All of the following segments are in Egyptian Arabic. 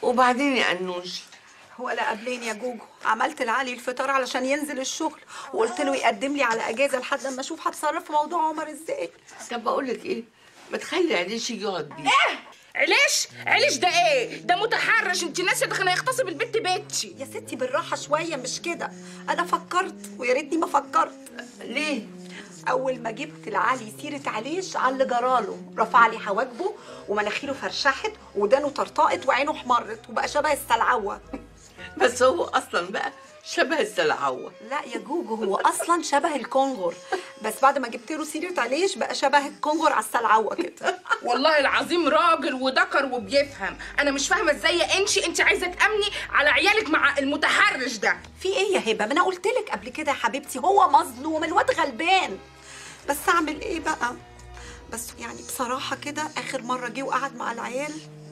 وبعدين يا انوش هو لا قبلين يا جوجو عملت لعلي الفطار علشان ينزل الشغل وقلت له يقدم لي على اجازه لحد اما اشوف هتصرف في موضوع عمر ازاي طب بقول لك ايه ما تخلي عليش يجي يقعد بيه عليش عليش ده ايه ده متحرش انت ناسيه ده كان هيغتصب البت بيتشي يا ستي بالراحه شويه مش كده انا فكرت ويا ريتني ما فكرت ليه اول ما جبت لعلي سيره عليش على اللي جراله رفع لي حواجبه ومناخيره فرشحت ودانه طرطقت وعينه احمرت وبقى شبه السلعوه بس هو اصلا بقى شبه السلعوه لا يا جوجو هو اصلا شبه الكونغر بس بعد ما جبت له سيره عليش بقى شبه الكونغر على السلعوه كده والله العظيم راجل وذكر وبيفهم انا مش فاهمه ازاي يا انشي انت عايزه تامني على عيالك مع المتحرش ده في ايه يا هبه ما انا قلت لك قبل كده يا حبيبتي هو مظلوم الواد غلبان بس اعمل ايه بقى بس يعني بصراحه كده اخر مره جه وقعد مع العيال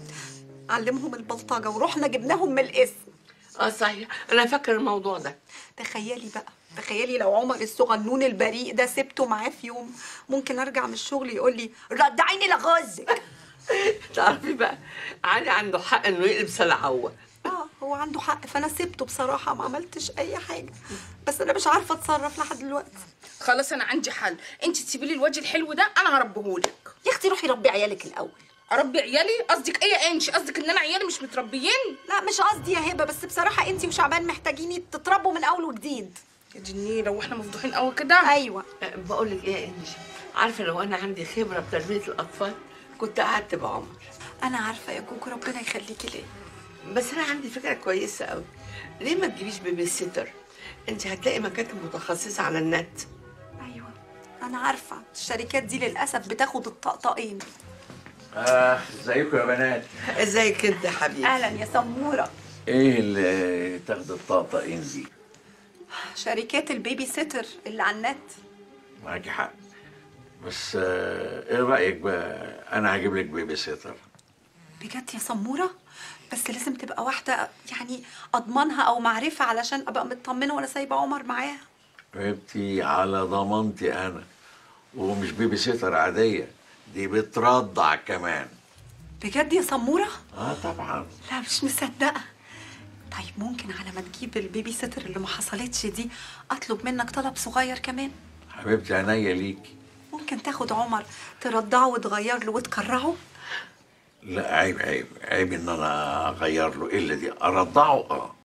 علمهم البلطجه ورحنا جبناهم من الاسم اه صحيح انا فاكر الموضوع ده تخيلي بقى تخيلي لو عمر الصغنون البريء ده سبته معاه في يوم ممكن ارجع من الشغل يقول لي رضعيني لغزك تعرفي بقى علي عنده حق انه يقلب سلعوه اه هو عنده حق فانا سبته بصراحه ما عملتش اي حاجه بس انا مش عارفه اتصرف لحد دلوقتي خلاص انا عندي حل انت تسيبي لي الوجه الحلو ده انا هربهولك يا اختي روحي ربي عيالك الاول اربي عيالي قصدك ايه يا انشي قصدك ان انا عيالي مش متربيين لا مش قصدي يا هبه بس بصراحه انت وشعبان محتاجين تتربوا من اول وجديد يا دنيا لو احنا مفضوحين قوي كده ايوه بقول لك ايه يا انجي عارفه لو انا عندي خبره بتربيه الاطفال كنت قعدت بعمر انا عارفه يا جوجو ربنا يخليكي ليا بس انا عندي فكره كويسه قوي ليه ما تجيبيش بيبي سيتر انت هتلاقي مكاتب متخصصه على النت ايوه انا عارفه الشركات دي للاسف بتاخد الطقطقين اه ازيكم يا بنات ازيك انت يا حبيبي اهلا يا سموره ايه اللي تاخد الطقطقين دي شركات البيبي سيتر اللي على النت معاكي حق بس آه ايه رايك بقى انا هجيب لك بيبي سيتر بجد يا سموره بس لازم تبقى واحده يعني اضمنها او معرفه علشان ابقى مطمنه وانا سايبه عمر معاها حبيبتي على ضمانتي انا ومش بيبي سيتر عاديه دي بترضع كمان بجد يا سموره اه طبعا لا مش مصدقه طيب ممكن على ما تجيب البيبي سيتر اللي ما حصلتش دي اطلب منك طلب صغير كمان حبيبتي عينيا ليكي ممكن تاخد عمر ترضعه وتغير له وتكرهه لا عيب عيب عيب ان انا اغير له الا دي ارضعه اه